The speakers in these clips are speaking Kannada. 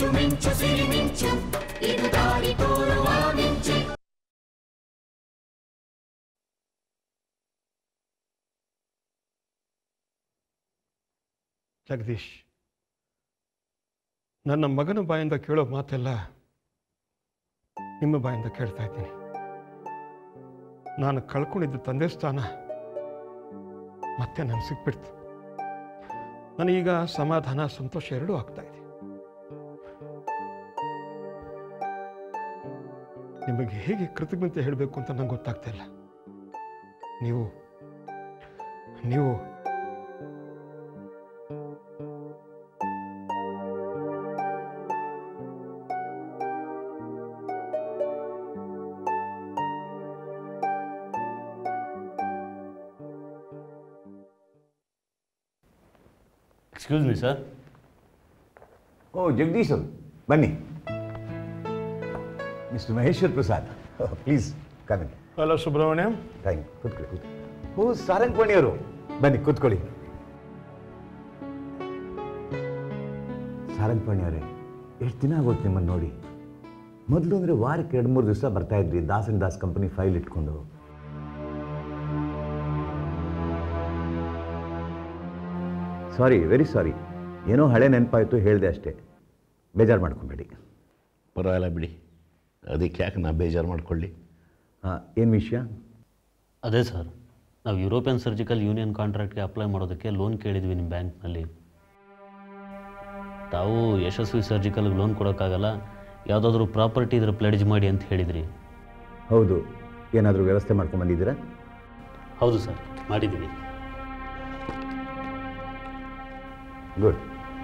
ಮಿಂಚು ಮಿಂಚು ಸಿರಿ ಮಿಂಚು ಇದು ದಾರಿ ತೋರುವ ಮಿಂಚು ಜಗದೀಶ್ ನನ್ನ ಮಗನ ಬಾಯಿಂದ ಕೇಳೋ ಮಾತೆಲ್ಲ ನಿಮ್ಮ ಬಾಯಿಂದ ಕೇಳ್ತಾ ಇದ್ದೀನಿ ನಾನು ಕಳ್ಕೊಂಡಿದ್ದ ತಂದೆ ಸ್ಥಾನ ಮತ್ತೆ ನನಗೆ ಸಿಕ್ಬಿಡ್ತು ನನಗೀಗ ಸಮಾಧಾನ ಸಂತೋಷ ಎರಡೂ ಆಗ್ತಾ ಇದೆ ನಿಮಗೆ ಹೇಗೆ ಕೃತಜ್ಞತೆ ಹೇಳಬೇಕು ಅಂತ ನಂಗೆ ಗೊತ್ತಾಗ್ತಾ ಇಲ್ಲ ನೀವು ನೀವು ಎಕ್ಸ್ಕ್ಯೂಸ್ ಮೀ ಸರ್ ಓ ಜಗದೀಶ್ ಅವರು ಬನ್ನಿ mister Maheshwar Prasad please coming hello Subramanyam thank you ಕೂತ್ಕೊಳ್ಳಿ ಕೂತ್ಕೊಳ್ಳಿ ಓ ಸಾರಂಗವಾಣಿ ಅವರು ಬನ್ನಿ ಕೂತ್ಕೊಳ್ಳಿ ಸಾರಂಗವಾಣಿ ಅವರೇ ಎಷ್ಟು ದಿನ ಆಗೋಯ್ತು ನಿಮ್ಮನ್ನು ನೋಡಿ ಮೊದಲು ಅಂದರೆ ವಾರಕ್ಕೆ ಎರಡು ಮೂರು ದಿವಸ ಬರ್ತಾ ಇದ್ರಿ ದಾಸನ್ ದಾಸ್ ಕಂಪನಿ ಫೈಲ್ ಇಟ್ಕೊಂಡು ಸಾರಿ ವೆರಿ ಸಾರಿ ಏನೋ ಹಳೆ ನೆನಪಾಯಿತು ಹೇಳಿದೆ ಅಷ್ಟೇ ಬೇಜಾರು ಮಾಡ್ಕೊಬೇಡಿ ಪರವಾಗಿಲ್ಲ ಬಿಡಿ ಅದಕ್ಕೆ ಯಾಕೆ ನಾ ಬೇಜಾರು ಮಾಡ್ಕೊಳ್ಳಿ ಹಾಂ ಏನು ವಿಷಯ ಅದೇ ಸರ್ ನಾವು ಯುರೋಪಿಯನ್ ಸರ್ಜಿಕಲ್ ಯೂನಿಯನ್ ಕಾಂಟ್ರಾಕ್ಟ್ಗೆ ಅಪ್ಲೈ ಮಾಡೋದಕ್ಕೆ ಲೋನ್ ಕೇಳಿದ್ವಿ ನಿಮ್ಮ ಬ್ಯಾಂಕ್ನಲ್ಲಿ ತಾವು ಯಶಸ್ವಿ ಸರ್ಜಿಕಲ್ಗೆ ಲೋನ್ ಕೊಡೋಕ್ಕಾಗಲ್ಲ ಯಾವುದಾದ್ರೂ ಪ್ರಾಪರ್ಟಿ ಇದ್ರೆ ಪ್ಲೆಡ್ಜ್ ಮಾಡಿ ಅಂತ ಹೇಳಿದ್ರಿ ಹೌದು ಏನಾದರೂ ವ್ಯವಸ್ಥೆ ಮಾಡ್ಕೊಂಡು ಬಂದಿದ್ದೀರಾ ಹೌದು ಸರ್ ಮಾಡಿದ್ದೀವಿ ಗುಡ್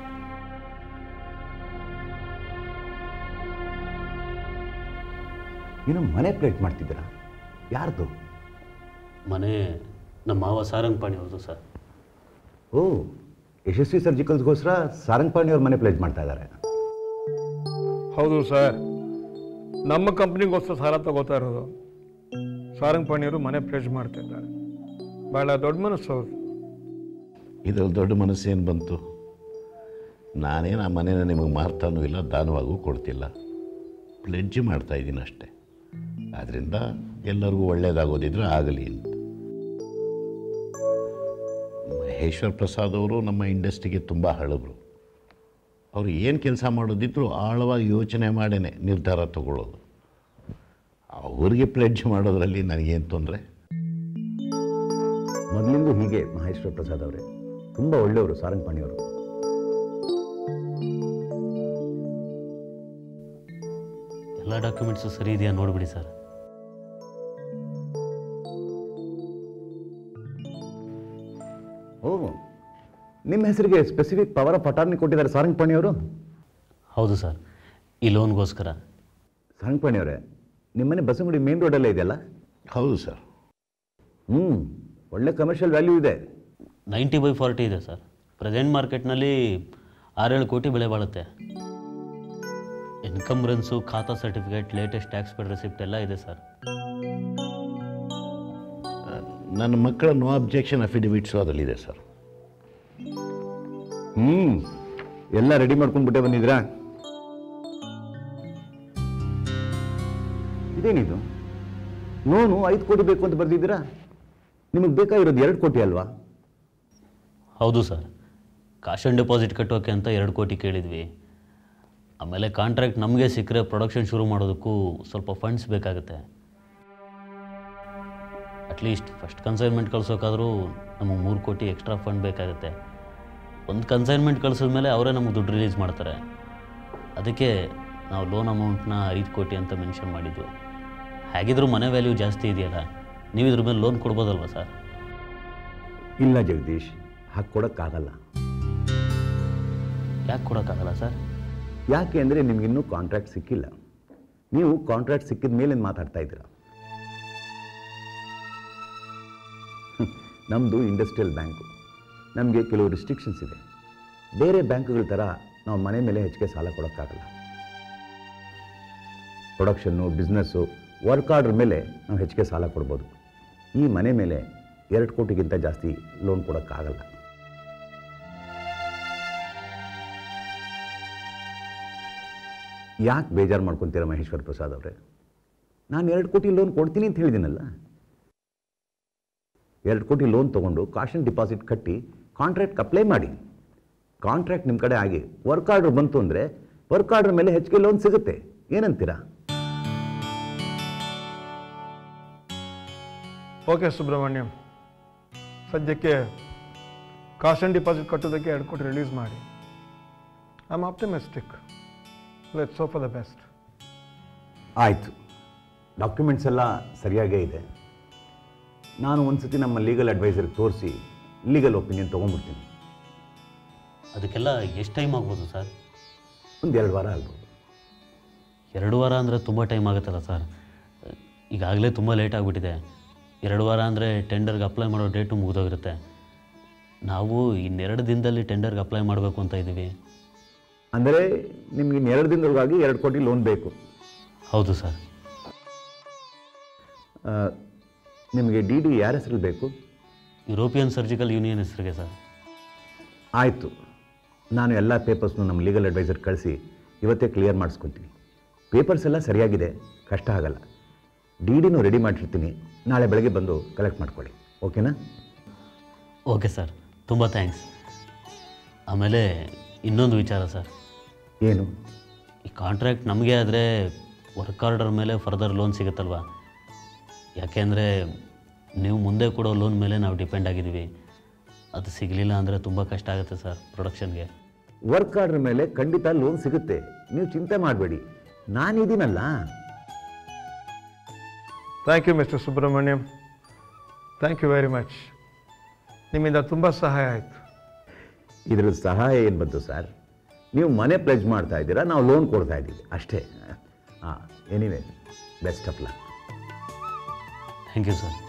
ಏನು ಮನೆ ಪ್ಲೇಟ್ ಮಾಡ್ತಿದ್ದೀರಾ ಯಾರ್ದು ಮನೆ ನಮ್ಮ ಮಾವ ಸಾರಂಗಪಾಣಿ ಅವ್ರದ್ದು ಸರ್ ಓ ಯಶಸ್ವಿ ಸರ್ಜಿಕಲ್ಸ್ಗೋಸ್ಕರ ಸಾರಂಗಪಾಣಿ ಅವ್ರ ಮನೆ ಪ್ಲೇಟ್ ಮಾಡ್ತಾ ಇದ್ದಾರೆ ಹೌದು ಸರ್ ನಮ್ಮ ಕಂಪ್ನಿಗೋಸ್ಕರ ಸಾಲ ತಗೋತಾ ಇರೋದು ಸಾರಂಗಪಾಣಿಯವರು ಮನೆ ಪ್ಲೇಸ್ ಮಾಡ್ತಾ ಇದ್ದಾರೆ ಭಾಳ ದೊಡ್ಡ ಮನಸ್ಸು ಅವ್ರು ಇದ್ರಲ್ಲಿ ದೊಡ್ಡ ಮನಸ್ಸೇನು ಬಂತು ನಾನೇನು ಆ ಮನೇನ ನಿಮಗೆ ಮಾರ್ತಾನೂ ಇಲ್ಲ ದಾನವಾಗೂ ಕೊಡ್ತಿಲ್ಲ ಪ್ಲೆಡ್ಜ್ ಮಾಡ್ತಾ ಇದ್ದೀನಿ ಅಷ್ಟೇ ಆದ್ದರಿಂದ ಎಲ್ಲರಿಗೂ ಒಳ್ಳೆಯದಾಗೋದಿದ್ರೆ ಆಗಲಿ ಅಂತ ಮಹೇಶ್ವರ್ ಪ್ರಸಾದ್ ಅವರು ನಮ್ಮ ಇಂಡಸ್ಟ್ರಿಗೆ ತುಂಬ ಹಳಬರು ಅವರು ಏನು ಕೆಲಸ ಮಾಡೋದಿದ್ರು ಆಳವಾಗಿ ಯೋಚನೆ ಮಾಡೇ ನಿರ್ಧಾರ ತಗೊಳ್ಳೋದು ಅವ್ರಿಗೆ ಪ್ಲೆಡ್ಜ್ ಮಾಡೋದ್ರಲ್ಲಿ ನನಗೇನು ತೊಂದರೆ ಮೊದಲಿಂದ ಹೀಗೆ ಮಹೇಶ್ವರ ಪ್ರಸಾದ್ ಅವರೇ ತುಂಬ ಒಳ್ಳೆಯವರು ಸಾರಂಗಪಾಣಿ ಅವರು ಎಲ್ಲ ಡಾಕ್ಯುಮೆಂಟ್ಸು ಸರಿ ಇದೆಯಾ ನೋಡಿಬಿಡಿ ಸರ್ ಓ ನಿಮ್ಮ ಹೆಸರಿಗೆ ಸ್ಪೆಸಿಫಿಕ್ ಪವರ್ ಆಫ್ ಅಟಾರ್ನಿ ಕೊಟ್ಟಿದ್ದಾರೆ ಸಾರಂಗಪಾಣಿ ಅವರು ಹೌದು ಸರ್ ಈ ಲೋನ್ಗೋಸ್ಕರ ಸಾರಂಗಪಾಣಿ ಅವರೇ ನಿಮ್ಮನೆ ಬಸವನಗುಡಿ ಮೇನ್ ರೋಡಲ್ಲೇ ಇದೆಯಲ್ಲ ಹೌದು ಸರ್ ಹ್ಞೂ ಒಳ್ಳೆ ಕಮರ್ಷಿಯಲ್ ವ್ಯಾಲ್ಯೂ ಇದೆ ನೈಂಟಿ ಬೈ ಫಾರ್ಟಿ ಇದೆ ಸರ್ ಪ್ರೆಸೆಂಟ್ ಮಾರ್ಕೆಟ್ನಲ್ಲಿ ಆರೇಳು ಕೋಟಿ ಬೆಲೆ ಬಾಳುತ್ತೆ ಇನ್ಕಮ್ರೆನ್ಸು khata certificate latest tax paid receipt ಎಲ್ಲ ಇದೆ ಸರ್ ನನ್ನ ಮಕ್ಕಳ ನೋ ಅಬ್ಜೆಕ್ಷನ್ ಅಫಿಡವಿಟ್ಸು ಅದರಲ್ಲಿದೆ ಸರ್ ಹ್ಞೂ ಎಲ್ಲ ರೆಡಿ ಮಾಡ್ಕೊಂಡ್ಬಿಟ್ಟೆ ಬಂದಿದ್ರಾ ಇದೇನಿದು ಲೋನು ಐದು ಕೋಟಿ ಬೇಕು ಅಂತ ಬರ್ದಿದ್ದೀರಾ ನಿಮಗೆ ಬೇಕಾಗಿರೋದು ಎರಡು ಕೋಟಿ ಅಲ್ವಾ ಹೌದು ಸರ್ ಕಾಶ್ ಆನ್ ಡೆಪಾಸಿಟ್ ಕಟ್ಟೋಕೆ ಅಂತ ಎರಡು ಕೋಟಿ ಕೇಳಿದ್ವಿ ಆಮೇಲೆ ಕಾಂಟ್ರಾಕ್ಟ್ ನಮಗೆ ಸಿಕ್ಕರೆ ಪ್ರೊಡಕ್ಷನ್ ಶುರು ಮಾಡೋದಕ್ಕೂ ಸ್ವಲ್ಪ ಫಂಡ್ಸ್ ಬೇಕಾಗುತ್ತೆ ಅಟ್ಲೀಸ್ಟ್ ಫಸ್ಟ್ ಕನ್ಸೈನ್ಮೆಂಟ್ ಕಳ್ಸೋಕ್ಕಾದರೂ ನಮಗೆ ಮೂರು ಕೋಟಿ ಎಕ್ಸ್ಟ್ರಾ ಫಂಡ್ ಬೇಕಾಗುತ್ತೆ ಒಂದು ಕನ್ಸೈನ್ಮೆಂಟ್ ಕಳಿಸಿದ್ಮೇಲೆ ಅವರೇ ನಮಗೆ ದುಡ್ಡು ರಿಲೀಸ್ ಮಾಡ್ತಾರೆ ಅದಕ್ಕೆ ನಾವು ಲೋನ್ ಅಮೌಂಟ್ನ ಐದು ಕೋಟಿ ಅಂತ ಮೆನ್ಷನ್ ಮಾಡಿದ್ದು ಹೇಗಿದ್ರೂ ಮನೆ ವ್ಯಾಲ್ಯೂ ಜಾಸ್ತಿ ಇದೆಯಲ್ಲ ನೀವು ಇದ್ರ ಮೇಲೆ ಲೋನ್ ಕೊಡ್ಬೋದಲ್ವ ಸರ್ ಇಲ್ಲ ಜಗದೀಶ್ ಹಾಗೆ ಕೊಡೋಕ್ಕಾಗಲ್ಲ ಯಾಕೆ ಕೊಡೋಕ್ಕಾಗಲ್ಲ ಸರ್ ಯಾಕೆ ಅಂದರೆ ನಿಮಗಿನ್ನೂ ಕಾಂಟ್ರಾಕ್ಟ್ ಸಿಕ್ಕಿಲ್ಲ ನೀವು ಕಾಂಟ್ರಾಕ್ಟ್ ಸಿಕ್ಕಿದ ಮೇಲೆ ಮಾತಾಡ್ತಾ ಇದ್ದೀರಾ ನಮ್ಮದು ಇಂಡಸ್ಟ್ರಿಯಲ್ ಬ್ಯಾಂಕು ನಮಗೆ ಕೆಲವು ರಿಸ್ಟ್ರಿಕ್ಷನ್ಸ್ ಇದೆ ಬೇರೆ ಬ್ಯಾಂಕ್ಗಳ ಥರ ನಾವು ಮನೆ ಮೇಲೆ ಹೆಚ್ಚಿಗೆ ಸಾಲ ಕೊಡೋಕ್ಕಾಗಲ್ಲ ಪ್ರೊಡಕ್ಷನ್ನು ಬಿಸ್ನೆಸ್ಸು ವರ್ಕ್ ಆರ್ಡ್ರ್ ಮೇಲೆ ನಾವು ಹೆಚ್ಚಿಗೆ ಸಾಲ ಕೊಡ್ಬೋದು ಈ ಮನೆ ಮೇಲೆ ಎರಡು ಕೋಟಿಗಿಂತ ಜಾಸ್ತಿ ಲೋನ್ ಕೊಡೋಕ್ಕಾಗಲ್ಲ ಯಾಕೆ ಬೇಜಾರು ಮಾಡ್ಕೊತೀರ ಮಹೇಶ್ವರ್ ಪ್ರಸಾದ್ ಅವರೇ ನಾನು ಎರಡು ಕೋಟಿ ಲೋನ್ ಕೊಡ್ತೀನಿ ಅಂತ ಹೇಳಿದ್ದೀನಲ್ಲ ಎರಡು ಕೋಟಿ ಲೋನ್ ತೊಗೊಂಡು ಕಾಶನ್ ಡಿಪಾಸಿಟ್ ಕಟ್ಟಿ ಕಾಂಟ್ರಾಕ್ಟ್ ಅಪ್ಲೈ ಮಾಡಿ ಕಾಂಟ್ರಾಕ್ಟ್ ನಿಮ್ಮ ಕಡೆ ಆಗಿ ವರ್ಕ್ ಆರ್ಡ್ರ್ ಬಂತು ಅಂದರೆ ವರ್ಕ್ ಆರ್ಡ್ರ್ ಮೇಲೆ ಹೆಚ್ಚಿಗೆ ಲೋನ್ ಸಿಗುತ್ತೆ ಏನಂತೀರಾ ಓಕೆ ಸುಬ್ರಹ್ಮಣ್ಯಂ ಸದ್ಯಕ್ಕೆ ಕಾಶನ್ ಡಿಪಾಸಿಟ್ ಕಟ್ಟೋದಕ್ಕೆ ಎರಡು ಕೋಟಿ ರಿಲೀಸ್ ಮಾಡಿ I am optimistic let's so for the best ಆಯಿತು ಡಾಕ್ಯುಮೆಂಟ್ಸ್ ಎಲ್ಲ ಸರಿಯಾಗೇ ಇದೆ ನಾನು ಒಂದು ಸತಿ ನಮ್ಮ ಲೀಗಲ್ ಅಡ್ವೈಸರ್ಗೆ ತೋರಿಸಿ ಲೀಗಲ್ ಒಪಿನಿಯನ್ ತೊಗೊಂಡ್ಬಿಡ್ತೀನಿ ಅದಕ್ಕೆಲ್ಲ ಎಷ್ಟು ಟೈಮ್ ಆಗ್ಬೋದು ಸರ್ ಒಂದು ಎರಡು ವಾರ ಆಗ್ಬೋದು ಎರಡು ವಾರ ಅಂದರೆ ತುಂಬ ಟೈಮ್ ಆಗುತ್ತಲ್ಲ ಸರ್ ಈಗಾಗಲೇ ತುಂಬ ಲೇಟ್ ಆಗಿಬಿಟ್ಟಿದೆ ಎರಡು ವಾರ ಅಂದರೆ ಟೆಂಡರ್ಗೆ ಅಪ್ಲೈ ಮಾಡೋ ಡೇಟು ಮುಗಿದೋಗಿರುತ್ತೆ ನಾವು ಇನ್ನೆರಡು ದಿನದಲ್ಲಿ ಟೆಂಡರ್ಗೆ ಅಪ್ಲೈ ಮಾಡಬೇಕು ಅಂತ ಇದ್ದೀವಿ ಅಂದರೆ ನಿಮ್ಗೆ ಇನ್ನು ಎರಡು ದಿನದೊಳಗಾಗಿ ಎರಡು ಕೋಟಿ ಲೋನ್ ಬೇಕು ಹೌದು ಸರ್ ಆ, ನಿಮಗೆ ಡಿ ಡಿ ಯಾರ ಹೆಸರಲ್ಲಿ ಬೇಕು ಯುರೋಪಿಯನ್ ಸರ್ಜಿಕಲ್ ಯೂನಿಯನ್ ಹೆಸರಿಗೆ ಸರ್ ಆಯಿತು ನಾನು ಎಲ್ಲ ಪೇಪರ್ಸ್ನು ನಮ್ಮ ಲೀಗಲ್ ಅಡ್ವೈಸರ್ ಕಳಿಸಿ ಇವತ್ತೇ ಕ್ಲಿಯರ್ ಮಾಡಿಸ್ಕೊತೀನಿ ಪೇಪರ್ಸ್ ಎಲ್ಲ ಸರಿಯಾಗಿದೆ ಕಷ್ಟ ಆಗಲ್ಲ ಡಿ ಡಿನೂ ರೆಡಿ ಮಾಡಿರ್ತೀನಿ ನಾಳೆ ಬೆಳಗ್ಗೆ ಬಂದು ಕಲೆಕ್ಟ್ ಮಾಡ್ಕೊಳ್ಳಿ ಓಕೆನಾ ಓಕೆ ಸರ್ ತುಂಬ ಥ್ಯಾಂಕ್ಸ್ ಆಮೇಲೆ ಇನ್ನೊಂದು ವಿಚಾರ ಸರ್ ಏನು ಈ ಕಾಂಟ್ರಾಕ್ಟ್ ನಮಗೆ ಆದರೆ ವರ್ಕ್ ಆರ್ಡರ್ ಮೇಲೆ ಫರ್ದರ್ ಲೋನ್ ಸಿಗುತ್ತಲ್ವಾ ಯಾಕೆಂದರೆ ನೀವು ಮುಂದೆ ಕೊಡೋ ಲೋನ್ ಮೇಲೆ ನಾವು ಡಿಪೆಂಡ್ ಆಗಿದ್ದೀವಿ ಅದು ಸಿಗಲಿಲ್ಲ ಅಂದರೆ ತುಂಬ ಕಷ್ಟ ಆಗುತ್ತೆ ಸರ್ ಪ್ರೊಡಕ್ಷನ್ಗೆ ವರ್ಕ್ ಆರ್ಡ್ರ್ ಮೇಲೆ ಖಂಡಿತ ಲೋನ್ ಸಿಗುತ್ತೆ ನೀವು ಚಿಂತೆ ಮಾಡಬೇಡಿ ನಾನಿದ್ದೀನಲ್ಲ thank you mister Subramanyam thank you very much ನಿಮ್ಮಿಂದ ತುಂಬ ಸಹಾಯ ಆಯಿತು ಇದ್ರ ಸಹಾಯ ಏನು ಬಂತು ಸರ್ ನೀವು ಮನೆ ಪ್ಲೆಜ್ ಮಾಡ್ತಾ ಇದ್ದೀರಾ ನಾವು ಲೋನ್ ಕೊಡ್ತಾ ಇದ್ದೀವಿ ಅಷ್ಟೇ ಹಾಂ anyway best of luck thank you sir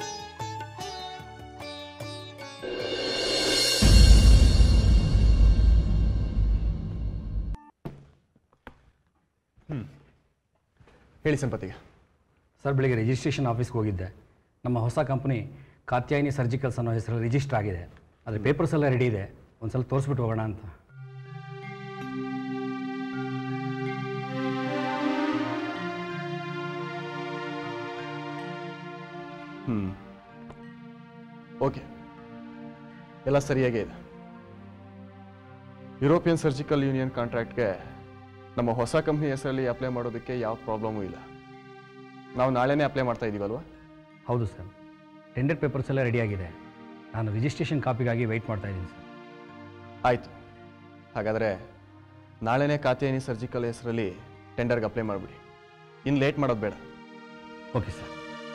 ಹೇಳಿ ಸಂಪತ್ತಿಗೆ ಸರ್ ಬೆಳಿಗ್ಗೆ ರಿಜಿಸ್ಟ್ರೇಷನ್ ಆಫೀಸ್ಗೆ ಹೋಗಿದ್ದೆ ನಮ್ಮ ಹೊಸ ಕಂಪ್ನಿ ಕಾತ್ಯಾಯಿನಿ ಸರ್ಜಿಕಲ್ಸ್ ಅನ್ನೋ ಹೆಸರಲ್ಲಿ ರಿಜಿಸ್ಟರ್ ಆಗಿದೆ ಅದ್ರ ಪೇಪರ್ಸ್ ಎಲ್ಲ ರೆಡಿ ಇದೆ ಒಂದು ಸಲ ತೋರಿಸ್ಬಿಟ್ಟು ಹೋಗೋಣ ಅಂತ ಹ್ಞೂ ಓಕೆ ಎಲ್ಲ ಸರಿಯಾಗೇ ಇದೆ ಯುರೋಪಿಯನ್ ಸರ್ಜಿಕಲ್ ಯೂನಿಯನ್ ಕಾಂಟ್ರಾಕ್ಟ್ಗೆ ನಮ್ಮ ಹೊಸ ಕಂಪ್ನಿ ಹೆಸರಲ್ಲಿ ಅಪ್ಲೈ ಮಾಡೋದಕ್ಕೆ ಯಾವ ಪ್ರಾಬ್ಲಮೂ ಇಲ್ಲ ನಾವು ನಾಳೆನೇ ಅಪ್ಲೈ ಮಾಡ್ತಾ ಇದ್ದೀವಲ್ವಾ ಹೌದು ಸರ್ ಟೆಂಡರ್ ಪೇಪರ್ಸ್ ಎಲ್ಲ ರೆಡಿ ಆಗಿದೆ ನಾನು ರಿಜಿಸ್ಟ್ರೇಷನ್ ಕಾಪಿಗಾಗಿ ವೆಯ್ಟ್ ಮಾಡ್ತಾ ಇದ್ದೀನಿ ಸರ್ ಆಯಿತು ಹಾಗಾದರೆ ನಾಳೆನೇ ಕಾತ್ಯಾಯಿನಿ ಸರ್ಜಿಕಲ್ ಹೆಸರಲ್ಲಿ ಟೆಂಡರ್ಗೆ ಅಪ್ಲೈ ಮಾಡಿಬಿಡಿ ಇನ್ನು ಲೇಟ್ ಮಾಡೋದು ಬೇಡ ಓಕೆ ಸರ್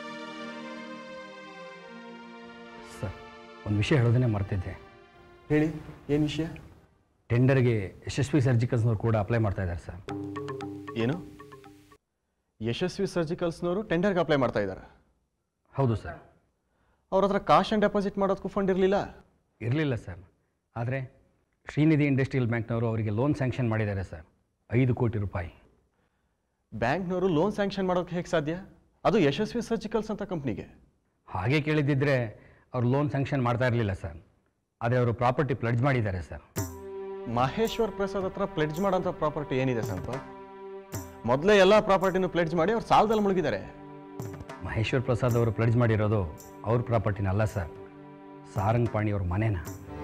ಸರ್ ಒಂದು ವಿಷಯ ಹೇಳೋದನ್ನೇ ಮರ್ತಿದ್ದೆ ಹೇಳಿ ಏನು ವಿಷಯ ಟೆಂಡರ್ಗೆ ಯಶಸ್ವಿ ಸರ್ಜಿಕಲ್ಸ್ನವ್ರು ಕೂಡ ಅಪ್ಲೈ ಮಾಡ್ತಾ ಇದ್ದಾರೆ ಸರ್ ಏನು ಯಶಸ್ವಿ ಸರ್ಜಿಕಲ್ಸ್ನವರು ಟೆಂಡರ್ಗೆ ಅಪ್ಲೈ ಮಾಡ್ತಾ ಇದ್ದಾರೆ ಹೌದು ಸರ್ ಅವ್ರ ಹತ್ರ ಕಾಶ್ ಆ್ಯಂಡ್ ಡೆಪಾಸಿಟ್ ಮಾಡೋದಕ್ಕೂ ಫಂಡ್ ಇರಲಿಲ್ಲ ಇರಲಿಲ್ಲ ಸರ್ ಆದರೆ ಶ್ರೀನಿಧಿ ಇಂಡಸ್ಟ್ರಿಯಲ್ ಬ್ಯಾಂಕ್ನವರು ಅವರಿಗೆ ಲೋನ್ ಸ್ಯಾಂಕ್ಷನ್ ಮಾಡಿದ್ದಾರೆ ಸರ್ ಐದು ಕೋಟಿ ರೂಪಾಯಿ ಬ್ಯಾಂಕ್ನವರು ಲೋನ್ ಸ್ಯಾಂಕ್ಷನ್ ಮಾಡೋಕ್ಕೆ ಹೇಗೆ ಸಾಧ್ಯ ಅದು ಯಶಸ್ವಿ ಸರ್ಜಿಕಲ್ಸ್ ಅಂತ ಕಂಪ್ನಿಗೆ ಹಾಗೆ ಕೇಳಿದ್ದಿದ್ರೆ ಅವ್ರು ಲೋನ್ ಸ್ಯಾಂಕ್ಷನ್ ಮಾಡ್ತಾ ಇರಲಿಲ್ಲ ಸರ್ ಆದರೆ ಅವರು ಪ್ರಾಪರ್ಟಿ ಪ್ಲಡ್ಜ್ ಮಾಡಿದ್ದಾರೆ ಸರ್ ಮಹೇಶ್ವರ್ ಪ್ರಸಾದ್ ಹತ್ರ ಪ್ಲೆಡ್ಜ್ ಮಾಡೋಂಥ ಪ್ರಾಪರ್ಟಿ ಏನಿದೆ ಸಂಪ ಮೊದಲೇ ಎಲ್ಲ ಪ್ರಾಪರ್ಟಿನೂ ಪ್ಲೆಡ್ಜ್ ಮಾಡಿ ಅವ್ರು ಸಾಲದಲ್ಲಿ ಮುಳುಗಿದ್ದಾರೆ ಮಹೇಶ್ವರ್ ಪ್ರಸಾದ್ ಅವರು ಪ್ಲಡ್ಜ್ ಮಾಡಿರೋದು ಅವ್ರ ಪ್ರಾಪರ್ಟಿನ ಅಲ್ಲ ಸರ್ ಸಾರಂಗ್ ಪಾಣಿ ಅವ್ರ ಮನೇನ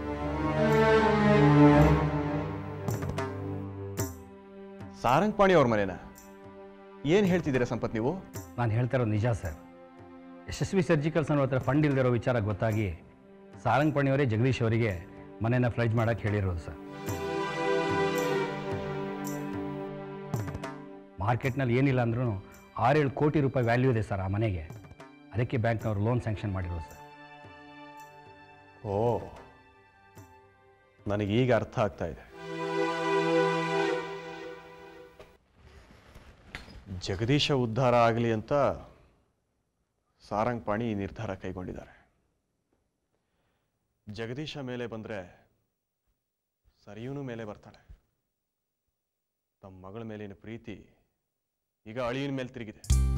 ಸಾರಂಗ್ ಪಾಣಿ ಅವ್ರ ಮನೇನ ಏನು ಹೇಳ್ತಿದ್ದೀರಾ ಸಂಪತ್ ನೀವು ನಾನು ಹೇಳ್ತಾ ಇರೋದು ನಿಜ ಸರ್ ಯಶಸ್ವಿ ಸರ್ಜಿಕಲ್ಸ್ ಅನ್ನೋ ಹತ್ರ ಫಂಡ್ ಇಲ್ದಿರೋ ವಿಚಾರ ಗೊತ್ತಾಗಿ ಸಾರಂಗ್ ಪಾಣಿಯವರೇ ಜಗದೀಶ್ ಅವರಿಗೆ ಮನೇನ ಫ್ಲಡ್ಜ್ ಮಾಡೋಕ್ಕೆ ಹೇಳಿರೋದು ಸರ್ ಮಾರ್ಕೆಟ್ನಲ್ಲಿ ಏನಿಲ್ಲ ಅಂದ್ರೂ ಆರೇಳು ಕೋಟಿ ರೂಪಾಯಿ ವ್ಯಾಲ್ಯೂ ಇದೆ ಸರ್ ಆ ಮನೆಗೆ ಅದಕ್ಕೆ ಬ್ಯಾಂಕ್ನವರು ಲೋನ್ ಸ್ಯಾಂಕ್ಷನ್ ಮಾಡಿರೋದು ಸರ್ ಓ ನನಗೀಗ ಅರ್ಥ ಆಗ್ತಾ ಇದೆ ಜಗದೀಶ ಉದ್ಧಾರ ಆಗಲಿ ಅಂತ ಸಾರಂಗ್ ಪಾಣಿ ಈ ನಿರ್ಧಾರ ಕೈಗೊಂಡಿದ್ದಾರೆ ಜಗದೀಶ ಮೇಲೆ ಬಂದರೆ ಸರಿಯೂನು ಮೇಲೆ ಬರ್ತಾಳೆ ತಮ್ಮ ಮಗಳ ಮೇಲಿನ ಪ್ರೀತಿ ಈಗ ಅಳಿಯನ ಮೇಲೆ ತಿರುಗಿದೆ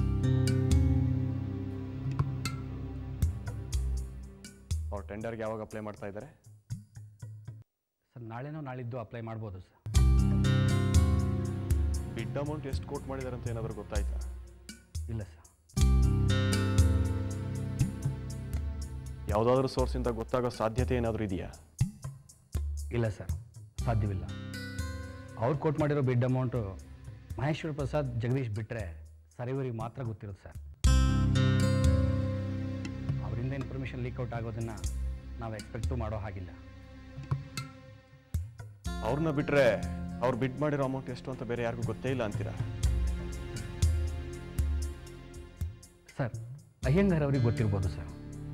ಅವ್ರು ಟೆಂಡರ್ಗೆ ಯಾವಾಗ ಅಪ್ಲೈ ಮಾಡ್ತಾ ಇದ್ದಾರೆ ಸರ್ ನಾಳೆನೋ ನಾಳಿದ್ದು ಅಪ್ಲೈ ಮಾಡ್ಬೋದು ಸರ್ ಬಿಡ್ ಅಮೌಂಟ್ ಎಷ್ಟು ಕೋಟ್ ಮಾಡಿದ್ದಾರೆ ಅಂತ ಏನಾದರೂ ಗೊತ್ತಾಯ್ತಾ ಇಲ್ಲ ಸರ್ ಯಾವುದಾದ್ರೂ ಸೋರ್ಸಿಂದ ಗೊತ್ತಾಗೋ ಸಾಧ್ಯತೆ ಏನಾದರೂ ಇದೆಯಾ ಇಲ್ಲ ಸರ್ ಸಾಧ್ಯವಿಲ್ಲ ಅವ್ರು ಕೋಟ್ ಮಾಡಿರೋ ಬಿಡ್ ಅಮೌಂಟು ಮಹೇಶ್ವರ ಪ್ರಸಾದ್ ಜಗದೀಶ್ ಬಿಟ್ಟರೆ ಸರಿವರಿಗೆ ಮಾತ್ರ ಗೊತ್ತಿರುತ್ತೆ ಸರ್ ಅವರಿಂದ ಇನ್ಫಾರ್ಮೇಷನ್ ಲೀಕ್ಔಟ್ ಆಗೋದನ್ನು ನಾವು ಎಕ್ಸ್ಪೆಕ್ಟು ಮಾಡೋ ಹಾಗಿಲ್ಲ ಅವ್ರನ್ನ ಬಿಟ್ಟರೆ ಅವ್ರು ಬಿಡ್ ಮಾಡಿರೋ ಅಮೌಂಟ್ ಎಷ್ಟು ಅಂತ ಬೇರೆ ಯಾರಿಗೂ ಗೊತ್ತೇ ಇಲ್ಲ ಅಂತೀರಾ ಸರ್ ಅಯ್ಯಂಗಾರ್ ಅವ್ರಿಗೆ ಗೊತ್ತಿರ್ಬೋದು ಸರ್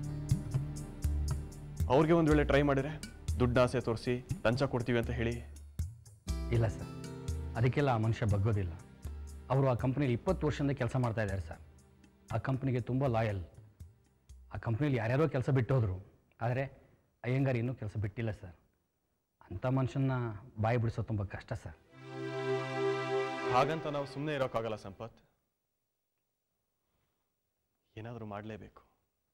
ಅವ್ರಿಗೆ ಒಂದು ವೇಳೆ ಟ್ರೈ ಮಾಡಿದ್ರೆ ದುಡ್ಡು ಆಸೆ ತೋರಿಸಿ ಲಂಚ ಕೊಡ್ತೀವಿ ಅಂತ ಹೇಳಿ ಇಲ್ಲ ಸರ್ ಅದಕ್ಕೆಲ್ಲ ಆ ಮನುಷ್ಯ ಬಗ್ಗೋದಿಲ್ಲ ಅವರು ಆ ಕಂಪ್ನಿಲಿ ಇಪ್ಪತ್ತು ವರ್ಷದಿಂದ ಕೆಲಸ ಮಾಡ್ತಾ ಇದ್ದಾರೆ ಸರ್ ಆ ಕಂಪ್ನಿಗೆ ತುಂಬ ಲಾಯಲ್ ಆ ಕಂಪ್ನಿಲಿ ಯಾರ್ಯಾರೋ ಕೆಲಸ ಬಿಟ್ಟೋದ್ರು ಆದರೆ ಅಯ್ಯಂಗಾರ್ ಇನ್ನೂ ಕೆಲಸ ಬಿಟ್ಟಿಲ್ಲ ಸರ್ ಅಂಥ ಮನುಷ್ಯನ ಬಾಯಿ ಬಿಡಿಸೋ ತುಂಬ ಕಷ್ಟ ಸರ್ ಹಾಗಂತ ನಾವು ಸುಮ್ಮನೆ ಇರೋಕ್ಕಾಗಲ್ಲ ಸಂಪತ್ ಏನಾದರೂ ಮಾಡಲೇಬೇಕು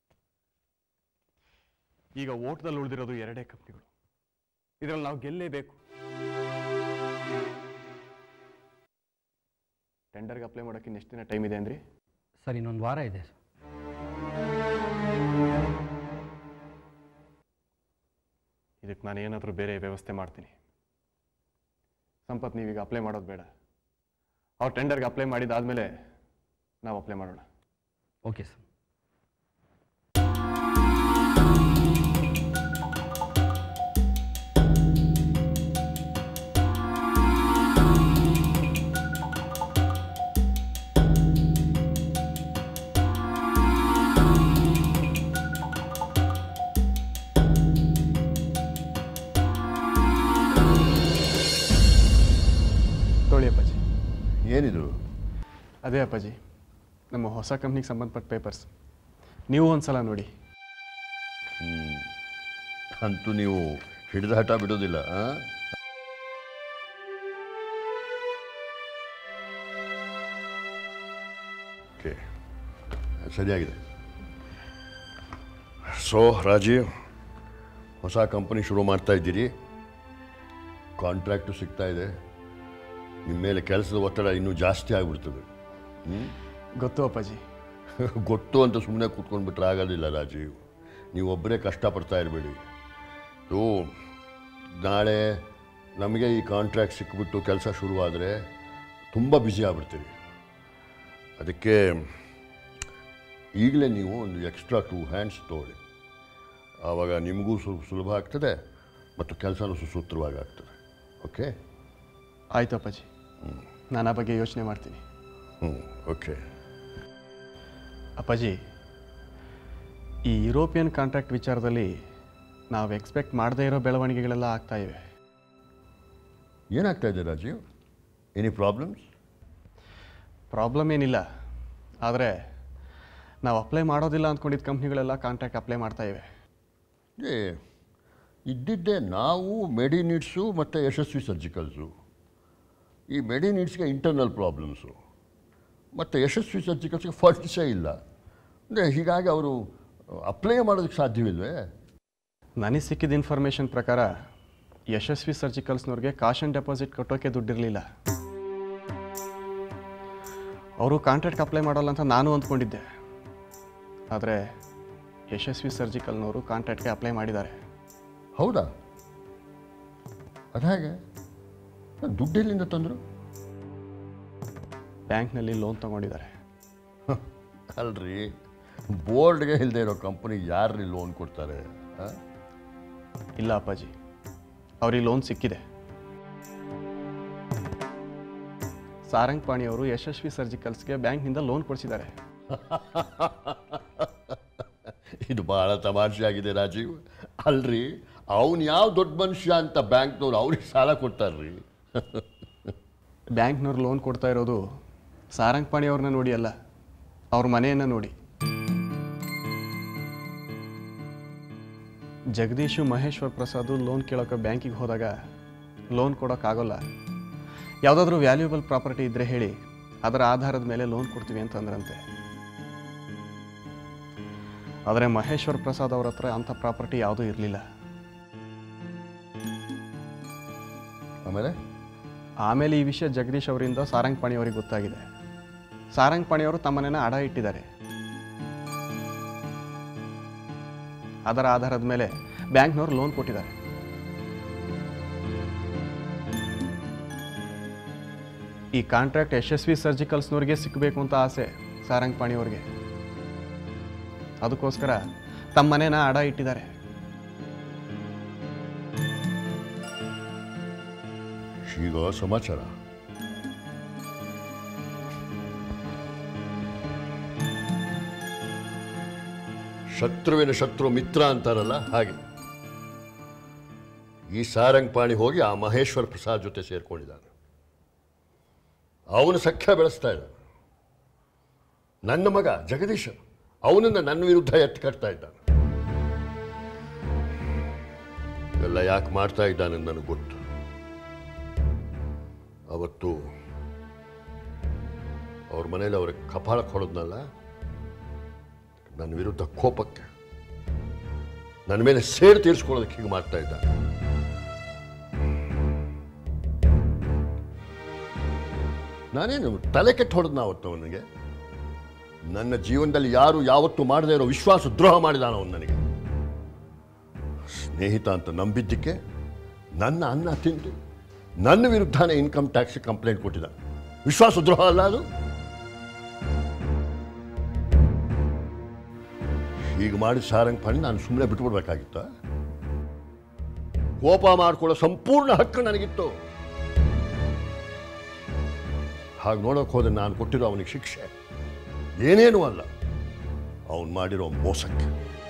ಈಗ ಓಟ್ದಲ್ಲಿ ಉಳಿದಿರೋದು ಎರಡೇ ಕಂಪ್ನಿಗಳು ಇದರಲ್ಲಿ ನಾವು ಗೆಲ್ಲೇಬೇಕು ಟೆಂಡರ್ಗೆ ಅಪ್ಲೈ ಮಾಡೋಕ್ಕೆ ಎಷ್ಟು ದಿನ ಟೈಮ್ ಇದೆ ಅಂದ್ರಿ ಸರ್ ಇನ್ನೊಂದು ವಾರ ಇದೆ ಸರ್ ಇದಕ್ಕೆ ನಾನು ಏನಾದರೂ ಬೇರೆ ವ್ಯವಸ್ಥೆ ಮಾಡ್ತೀನಿ ಸಂಪತ್ ನೀವೀಗ ಅಪ್ಲೈ ಮಾಡೋದು ಬೇಡ ಅವ್ರು ಟೆಂಡರ್ಗೆ ಅಪ್ಲೈ ಮಾಡಿದಾದ್ಮೇಲೆ ನಾವು ಅಪ್ಲೈ ಮಾಡೋಣ ಓಕೆ ಸರ್ ತೊಳಿ ಅಪ್ಪಾಜಿ ಏನಿದು ಅದೇ ಅಪ್ಪಾಜಿ ನಮ್ಮ ಹೊಸ ಕಂಪ್ನಿಗೆ ಸಂಬಂಧಪಟ್ಟ ಪೇಪರ್ಸ್ ನೀವು ಒಂದ್ಸಲ ನೋಡಿ ಅಂತೂ ನೀವು ಹಿಡಿದ ಹಠ ಬಿಡೋದಿಲ್ಲ ಆ? ಓಕೆ ಸರಿಯಾಗಿದೆ ಸೊ ರಾಜೀವ್ ಹೊಸ ಕಂಪನಿ ಶುರು ಮಾಡ್ತಾ ಇದ್ದೀರಿ ಕಾಂಟ್ರಾಕ್ಟು ಸಿಗ್ತಾ ಇದೆ ನಿಮ್ಮ ಮೇಲೆ ಕೆಲಸದ ಒತ್ತಡ ಇನ್ನೂ ಜಾಸ್ತಿ ಆಗಿಬಿಡ್ತದೆ ಗೊತ್ತು ಅಪ್ಪಾಜಿ ಗೊತ್ತು ಅಂತ ಸುಮ್ಮನೆ ಕೂತ್ಕೊಂಡ್ಬಿಟ್ರೆ ಆಗೋದಿಲ್ಲ ರಾಜೀವ್ ನೀವು ಒಬ್ಬರೇ ಕಷ್ಟಪಡ್ತಾ ಇರಬೇಡಿ ಓ ನಾಳೆ ನಮಗೆ ಈ ಕಾಂಟ್ರಾಕ್ಟ್ ಸಿಕ್ಕಿಬಿಟ್ಟು ಕೆಲಸ ಶುರುವಾದರೆ ತುಂಬ ಬ್ಯುಸಿ ಆಗ್ಬಿಡ್ತೀವಿ ಅದಕ್ಕೆ ಈಗಲೇ ನೀವು ಒಂದು ಎಕ್ಸ್ಟ್ರಾ ಟೂ ಹ್ಯಾಂಡ್ಸ್ ತೊಗೊಳ್ಳಿ ಆವಾಗ ನಿಮಗೂ ಸ್ವಲ್ಪ ಸುಲಭ ಆಗ್ತದೆ ಮತ್ತು ಕೆಲಸನೂ ಸುಸೂತ್ರವಾಗಿ ಆಗ್ತದೆ ಓಕೆ ಆಯ್ತು ಅಪ್ಪಾಜಿ ನಾನು ಆ ಬಗ್ಗೆ ಯೋಚನೆ ಮಾಡ್ತೀನಿ ಹ್ಞೂ ಓಕೆ ಅಪ್ಪಾಜಿ ಈ ಯುರೋಪಿಯನ್ ಕಾಂಟ್ರಾಕ್ಟ್ ವಿಚಾರದಲ್ಲಿ ನಾವು ಎಕ್ಸ್ಪೆಕ್ಟ್ ಮಾಡದೇ ಇರೋ ಬೆಳವಣಿಗೆಗಳೆಲ್ಲ ಆಗ್ತಾ ಇವೆ ಏನಾಗ್ತಾ ಇದೆ ರಾಜೀವ್ ಎನಿ ಪ್ರಾಬ್ಲಮ್ಸ್ ಪ್ರಾಬ್ಲಮ್ ಏನಿಲ್ಲ ಆದರೆ ನಾವು ಅಪ್ಲೈ ಮಾಡೋದಿಲ್ಲ ಅಂದ್ಕೊಂಡಿದ್ದ ಕಂಪ್ನಿಗಳೆಲ್ಲ ಕಾಂಟ್ರಾಕ್ಟ್ ಅಪ್ಲೈ ಮಾಡ್ತಾ ಇವೆ ಏ ಇದ್ದಿದ್ದೇ ನಾವು ಮೆಡಿ ನೀಡ್ಸು ಮತ್ತು ಯಶಸ್ವಿ ಸರ್ಜಿಕಲ್ಸು ಈ ಮೆಡಿ ನೀಡ್ಸ್ಗೆ ಇಂಟರ್ನಲ್ ಪ್ರಾಬ್ಲಮ್ಸು ಮತ್ತು ಯಶಸ್ವಿ ಸರ್ಜಿಕಲ್ಸ್ಗೆ ಫಂಡ್ಸೇ ಇಲ್ಲ ಅಂದರೆ ಹೀಗಾಗಿ ಅವರು ಅಪ್ಲೈ ಮಾಡೋದಕ್ಕೆ ಸಾಧ್ಯವಿಲ್ವೇ ನನಗೆ ಸಿಕ್ಕಿದ ಇನ್ಫಾರ್ಮೇಷನ್ ಪ್ರಕಾರ ಯಶಸ್ವಿ ಸರ್ಜಿಕಲ್ಸ್ನವ್ರಿಗೆ ಕಾಶ್ ಆ್ಯಂಡ್ ಡೆಪಾಸಿಟ್ ಕಟ್ಟೋಕೆ ದುಡ್ಡಿರಲಿಲ್ಲ ಅವರು ಕಾಂಟ್ರಾಕ್ಟ್ ಅಪ್ಲೈ ಮಾಡೋಲ್ಲ ಅಂತ ನಾನು ಅಂದ್ಕೊಂಡಿದ್ದೆ ಆದರೆ ಯಶಸ್ವಿ ಸರ್ಜಿಕಲ್ನವರು ಕಾಂಟ್ರಾಕ್ಟ್ಗೆ ಅಪ್ಲೈ ಮಾಡಿದ್ದಾರೆ ಹೌದಾ ಅದು ಹೇಗೆ ದುಡ್ಡೆಲ್ಲಿಂದ ತಂದರು ಬ್ಯಾಂಕ್ನಲ್ಲಿ ಲೋನ್ ತೊಗೊಂಡಿದ್ದಾರೆ ಅಲ್ರಿ ಬೋರ್ಡ್ಗೆ ಇಲ್ಲದೆ ಇರೋ ಕಂಪನಿಗೆ ಯಾರ್ರಿ ಲೋನ್ ಕೊಡ್ತಾರೆ ಆ? ಇಲ್ಲ ಅಪ್ಪಾಜಿ ಅವ್ರಿಗೆ ಲೋನ್ ಸಿಕ್ಕಿದೆ ಸಾರಂಗ್ ಪಾಣಿ ಅವರು ಯಶಸ್ವಿ ಸರ್ಜಿಕಲ್ಸ್ಗೆ ಬ್ಯಾಂಕ್ನಿಂದ ಲೋನ್ ಕೊಡಿಸಿದ್ದಾರೆ ಇದು ಭಾಳ ತಮಾಷೆ ಆಗಿದೆ ರಾಜೀವ್ ಅಲ್ರಿ ಅವನು ಯಾವ ದೊಡ್ಡ ಮನುಷ್ಯ ಅಂತ ಬ್ಯಾಂಕ್ನವ್ರು ಅವ್ರಿಗೆ ಸಾಲ ಕೊಡ್ತಾರ್ರಿ ಬ್ಯಾಂಕ್ನವ್ರು ಲೋನ್ ಕೊಡ್ತಾ ಇರೋದು ಸಾರಂಗ್ ಪಾಣಿ ಅವ್ರನ್ನ ನೋಡಿ ಅಲ್ಲ ಅವ್ರ ಮನೆಯನ್ನು ನೋಡಿ ಜಗದೀಶು ಮಹೇಶ್ವರ್ ಪ್ರಸಾದು ಲೋನ್ ಕೇಳೋಕೆ ಬ್ಯಾಂಕಿಗೆ ಹೋದಾಗ ಲೋನ್ ಕೊಡೋಕ್ಕಾಗೋಲ್ಲ ಯಾವುದಾದ್ರೂ ವ್ಯಾಲ್ಯೂಬಲ್ ಪ್ರಾಪರ್ಟಿ ಇದ್ದರೆ ಹೇಳಿ ಅದರ ಆಧಾರದ ಮೇಲೆ ಲೋನ್ ಕೊಡ್ತೀವಿ ಅಂತಂದ್ರಂತೆ ಆದರೆ ಮಹೇಶ್ವರ್ ಪ್ರಸಾದ್ ಅವ್ರ ಹತ್ರ ಅಂಥ ಪ್ರಾಪರ್ಟಿ ಯಾವುದೂ ಇರಲಿಲ್ಲ ಆಮೇಲೆ ಆಮೇಲೆ ಈ ವಿಷಯ ಜಗದೀಶ್ ಅವರಿಂದ ಸಾರಂಗ್ ಪಾಣಿ ಅವರಿಗೆ ಗೊತ್ತಾಗಿದೆ ಸಾರಂಗ್ ಪಾಣಿ ಅವರು ತಮ್ಮನೇನ ಅಡ ಇಟ್ಟಿದ್ದಾರೆ ಅದರ ಆಧಾರದ ಮೇಲೆ ಬ್ಯಾಂಕ್ನವರು ಲೋನ್ ಕೊಟ್ಟಿದ್ದಾರೆ ಈ ಕಾಂಟ್ರಾಕ್ಟ್ ಯಶಸ್ವಿ ಸರ್ಜಿಕಲ್ಸ್ನವ್ರಿಗೆ ಸಿಕ್ಕಬೇಕು ಅಂತ ಆಸೆ ಸಾರಂಗ್ ಪಾಣಿ ಅವ್ರಿಗೆ ಅದಕ್ಕೋಸ್ಕರ ತಮ್ಮ ಮನೇನ ಅಡ ಇಟ್ಟಿದ್ದಾರೆ ಈಗ ಸಮಾಚಾರ ಶತ್ರುವಿನ ಶತ್ರು ಮಿತ್ರ ಅಂತಾರಲ್ಲ ಹಾಗೆ ಈ ಸಾರಂಗ್ ಪಾಣಿ ಹೋಗಿ ಆ ಮಹೇಶ್ವರ್ ಪ್ರಸಾದ್ ಜೊತೆ ಸೇರ್ಕೊಂಡಿದ್ದಾನೆ ಅವನು ಸಖ್ಯ ಬೆಳೆಸ್ತಾ ಇದ್ದಾನೆ ನನ್ನ ಮಗ ಜಗದೀಶ ಅವನನ್ನು ನನ್ನ ವಿರುದ್ಧ ಎತ್ತು ಕಟ್ತಾ ಇದ್ದಾನೆ ಎಲ್ಲ ಯಾಕೆ ಮಾಡ್ತಾ ಇದ್ದಾನೆ ನನಗೆ ಗೊತ್ತು ಅವತ್ತು ಅವ್ರ ಮನೇಲಿ ಅವ್ರಿಗೆ ಕಪಾಳ ಕೊಡೋದ್ನಲ್ಲ ನನ್ನ ವಿರುದ್ಧ ಕೋಪಕ್ಕೆ ನನ್ನ ಮೇಲೆ ಸೇಡು ತೀರಿಸ್ಕೊಳ್ಳೋದಕ್ಕೆ ಹೀಗೆ ಮಾಡ್ತಾ ಇದ್ದ ನಾನೇನು ತಲೆ ಕೆಟ್ಟು ಹೊಡೆದ್ನ ಅವತ್ತು ಅವನಿಗೆ ನನ್ನ ಜೀವನದಲ್ಲಿ ಯಾರು ಯಾವತ್ತೂ ಮಾಡದೇ ಇರೋ ವಿಶ್ವಾಸ ದ್ರೋಹ ಮಾಡಿದಾನ ಅವನು ನನಗೆ ಸ್ನೇಹಿತ ಅಂತ ನಂಬಿದ್ದಕ್ಕೆ ನನ್ನ ಅನ್ನ ತಿಂದು ನನ್ನ ವಿರುದ್ಧನೇ ಇನ್ಕಮ್ ಟ್ಯಾಕ್ಸ್ ಕಂಪ್ಲೇಂಟ್ ಕೊಟ್ಟಿದ್ದ ವಿಶ್ವಾಸ ದ್ರೋಹ ಅಲ್ಲ ಅದು ಈಗ ಮಾಡಿ ಸಾರಂಗ್ ಪಣಿ ನಾನು ಸುಮ್ಮನೆ ಬಿಟ್ಬಿಡ್ಬೇಕಾಗಿತ್ತ ಕೋಪ ಮಾಡ್ಕೊಳ್ಳೋ ಸಂಪೂರ್ಣ ಹಕ್ಕು ನನಗಿತ್ತು ಹಾಗೆ ನೋಡೋಕೆ ಹೋದ್ರೆ ನಾನು ಕೊಟ್ಟಿರೋ ಅವನಿಗೆ ಶಿಕ್ಷೆ ಏನೇನೂ ಅಲ್ಲ ಅವನು ಮಾಡಿರೋ ಮೋಸಕ್ಕೆ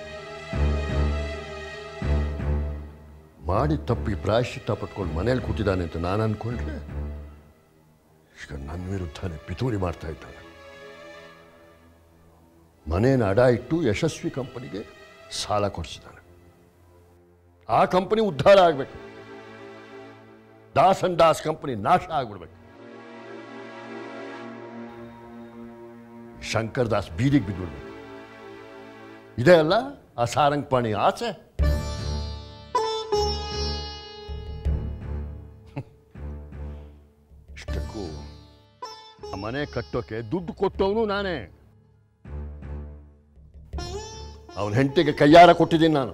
ಮಾಡಿ ತಪ್ಪಿ ಪ್ರಾಯಶ್ಚಿತ್ತ ಪಟ್ಕೊಂಡು ಮನೇಲಿ ಕೂತಿದ್ದಾನೆ ಅಂತ ನಾನು ಅಂದ್ಕೊಂಡ್ರೆ ಈಗ ನನ್ನ ವಿರುದ್ಧನೇ ಪಿತೂರಿ ಮಾಡ್ತಾ ಇದ್ದಾನೆ ಮನೇನ ಅಡ ಇಟ್ಟು ಯಶಸ್ವಿ ಕಂಪನಿಗೆ ಸಾಲ ಕೊಡಿಸಿದ್ದಾನೆ ಆ ಕಂಪನಿ ಉದ್ಧಾರ ಆಗಬೇಕು ದಾಸ್ ಅಂಡ್ ದಾಸ್ ಕಂಪನಿ ನಾಶ ಆಗ್ಬಿಡ್ಬೇಕು ಶಂಕರ್ ದಾಸ್ ಬೀದಿಗೆ ಬಿದ್ದುಬಿಡ್ಬೇಕು ಇದೇ ಅಲ್ಲ ಆ ಸಾರಂಗ್ ಪಾಣಿ ಆಸೆ ಇಷ್ಟಕ್ಕೂ ಆ ಮನೆ ಕಟ್ಟೋಕೆ ದುಡ್ಡು ಕೊಟ್ಟವನು ನಾನೇ ಅವನ ಹೆಂಡತಿಗೆ ಕೈಯಾರ ಕೊಟ್ಟಿದ್ದೀನಿ ನಾನು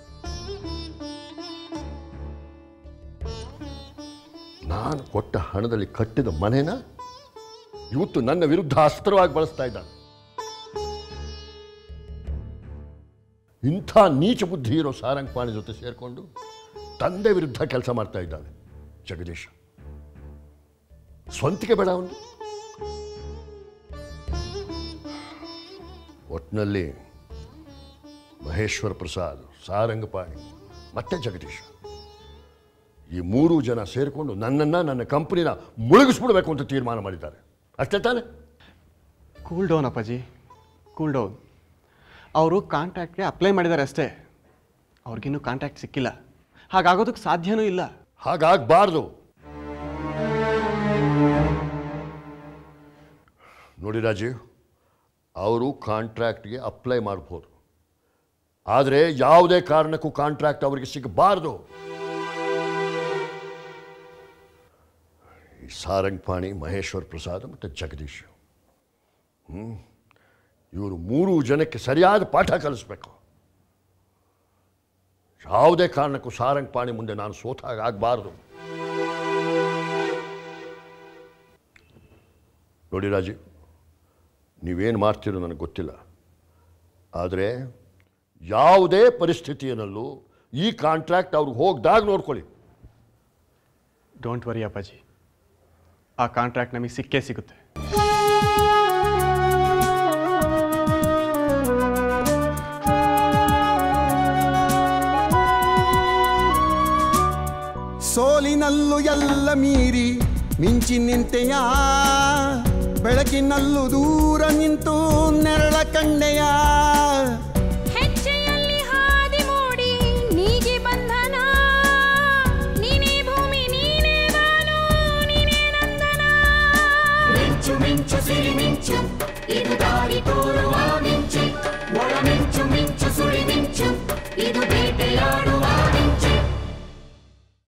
ನಾನು ಕೊಟ್ಟ ಹಣದಲ್ಲಿ ಕಟ್ಟಿದ ಮನೆನ ಇವತ್ತು ನನ್ನ ವಿರುದ್ಧ ಅಸ್ತ್ರವಾಗಿ ಬಳಸ್ತಾ ಇದ್ದಾನೆ ಇಂಥ ನೀಚ ಬುದ್ಧಿ ಇರೋ ಸಾರಂಗ್ ಪಾಣಿ ಜೊತೆ ಸೇರಿಕೊಂಡು ತಂದೆ ವಿರುದ್ಧ ಕೆಲಸ ಮಾಡ್ತಾ ಇದ್ದಾನೆ ಜಗದೀಶ ಸ್ವಂತಿಕೆ ಬೇಡ ಅವನು ಒಟ್ಟಿನಲ್ಲಿ ಮಹೇಶ್ವರ್ ಪ್ರಸಾದ್ ಸಾರಂಗಪಾಣಿ ಮತ್ತೆ ಜಗದೀಶ ಈ ಮೂರು ಜನ ಸೇರಿಕೊಂಡು ನನ್ನನ್ನು ನನ್ನ ಕಂಪನಿನ ಮುಳುಗಿಸ್ಬಿಡ್ಬೇಕು ಅಂತ ತೀರ್ಮಾನ ಮಾಡಿದ್ದಾರೆ ಅಷ್ಟೇ ತಾನೆ ಕೂಲ್ ಡೌನ್ ಅಪ್ಪಾಜಿ ಕೂಲ್ ಡೌನ್ ಅವರು ಕಾಂಟ್ಯಾಕ್ಟ್ಗೆ ಅಪ್ಲೈ ಮಾಡಿದ್ದಾರೆ ಅಷ್ಟೇ ಅವ್ರಿಗಿನ್ನೂ ಕಾಂಟ್ಯಾಕ್ಟ್ ಸಿಕ್ಕಿಲ್ಲ ಹಾಗಾಗೋದಕ್ಕೆ ಸಾಧ್ಯನೂ ಇಲ್ಲ ಹಾಗಾಗಬಾರ್ದು ನೋಡಿ ರಾಜೀವ್ ಅವರು ಕಾಂಟ್ರಾಕ್ಟ್ಗೆ ಅಪ್ಲೈ ಮಾಡ್ಬೋದು ಆದರೆ ಯಾವುದೇ ಕಾರಣಕ್ಕೂ ಕಾಂಟ್ರಾಕ್ಟ್ ಅವರಿಗೆ ಸಿಗಬಾರ್ದು ಈ ಸಾರಂಗ್ ಪಾಣಿ ಮಹೇಶ್ವರ್ ಪ್ರಸಾದ್ ಮತ್ತು ಜಗದೀಶ್ ಹ್ಮ್ ಇವರು ಮೂರು ಜನಕ್ಕೆ ಸರಿಯಾದ ಪಾಠ ಕಲಿಸ್ಬೇಕು ಯಾವುದೇ ಕಾರಣಕ್ಕೂ ಸಾರಂಗ್ ಪಾಣಿ ಮುಂದೆ ನಾನು ಸೋತಾಗ ಆಗಬಾರ್ದು ನೋಡಿ ರಾಜೀವ್ ನೀವೇನು ಮಾಡ್ತೀರೋ ನನಗೆ ಗೊತ್ತಿಲ್ಲ ಆದರೆ ಯಾವುದೇ ಪರಿಸ್ಥಿತಿಯಲ್ಲೂ ಈ ಕಾಂಟ್ರಾಕ್ಟ್ ಅವ್ರಿಗೆ ಹೋಗ್ದಾಗ ನೋಡ್ಕೊಳ್ಳಿ ಡೋಂಟ್ ವರಿ ಅಪ್ಪಾಜಿ ಆ ಕಾಂಟ್ರಾಕ್ಟ್ ನಮಗೆ ಸಿಕ್ಕೇ ಸಿಗುತ್ತೆ ಸೋಲಿನಲ್ಲೂ ಎಲ್ಲ ಮೀರಿ ಮಿಂಚಿ ನಿಂತೆಯ ಬೆಳಕಿನಲ್ಲೂ ದೂರ ನಿಂತು ನೆರಳ ಕಂಡೆಯ